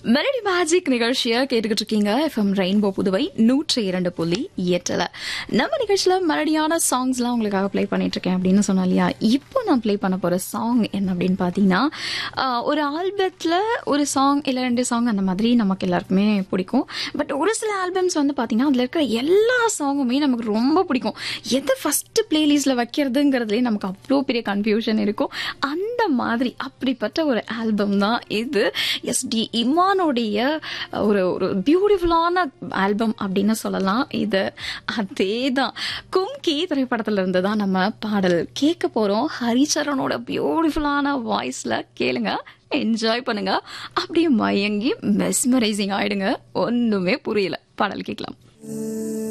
melody magic நிகழ்ச்சியை கேட்டுக்கிட்டு இருக்கீங்க எஃப்எம் ரெயின்போ புதுவை நூற்றி இரண்டு புள்ளி எட்டுல நம்ம நிகழ்ச்சியில மெலடியான சாங்ஸ்லாம் உங்களுக்காக ப்ளே பண்ணிட்டு இருக்கேன் அப்படின்னு சொன்னா இல்லையா இப்போ நான் ப்ளே பண்ண போற சாங் என்ன அப்படின்னு பாத்தீங்கன்னா ஆஹ், ஒரு ஆல்பத்துல ஒரு சாங் இல்ல ரெண்டு சாங் அந்த மாதிரி நமக்கு எல்லாருக்குமே பிடிக்கும் பட் ஒரு சில ஆல்பம்ஸ் வந்து பாத்தீங்கன்னா அதுல இருக்கிற எல்லா சாங்குமே நமக்கு ரொம்ப பிடிக்கும் எதை ஃபர்ஸ்ட் பிளேலிஸ்ட்ல வைக்கிறதுங்கிறதுலே நமக்கு அவ்வளோ பெரிய கன்ஃபியூஷன் இருக்கும் அந்த மாதிரி அப்படிப்பட்ட ஒரு ஆல்பம் தான் இது எஸ் டி இமானுடைய ஒரு ஒரு பியூட்டிஃபுல்லான ஆல்பம் அப்படின்னு சொல்லலாம் இது அதே தான் கும்கி திரைப்படத்துல இருந்து தான் நம்ம பாடல் கேட்க போறோம் ஹரிச்சரனோட பியூட்டிஃபுல்லான வாய்ஸ்ல கேளுங்க என்ஜாய் பண்ணுங்க அப்படியே மயங்கி மெஸ்மரைசிங் ஆயிடுங்க ஒண்ணுமே புரியல பாடல் கேட்கலாம்